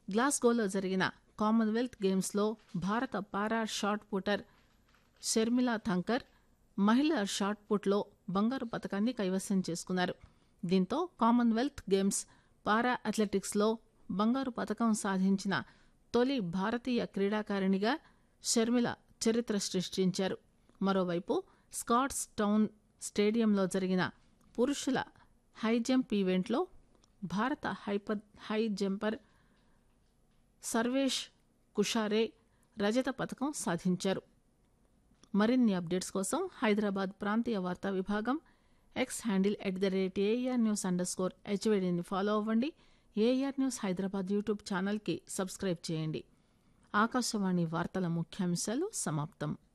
గ్లాస్గోలో జరిగిన కామన్వెల్త్ గేమ్స్లో భారత పారా షాట్ పుటర్ షర్మిలా థంకర్ మహిళల షాట్ పుట్లో బంగారు పథకాన్ని కైవసం చేసుకున్నారు దీంతో కామన్వెల్త్ గేమ్స్ పారా అథ్లెటిక్స్లో బంగారు పథకం సాధించిన తొలి భారతీయ క్రీడాకారిణిగా షర్మిల చరిత్ర సృష్టించారు మరోవైపు స్కాట్స్ టౌన్ స్టేడియంలో జరిగిన పురుషుల హై జంప్ ఈవెంట్లో భారత హైపర్ హై జంపర్ సర్వేష్ కుషారే రజత పథకం సాధించారు మరిన్ని అప్డేట్స్ కోసం హైదరాబాద్ ప్రాంతీయ వార్తా విభాగం X handle at the rate AR news underscore హెచ్వేడిని ఫాలో అవ్వండి ఏఆర్ న్యూస్ హైదరాబాద్ యూట్యూబ్ ఛానల్కి సబ్స్క్రైబ్ చేయండి ఆకాశవాణి వార్తల ముఖ్యాంశాలు సమాప్తం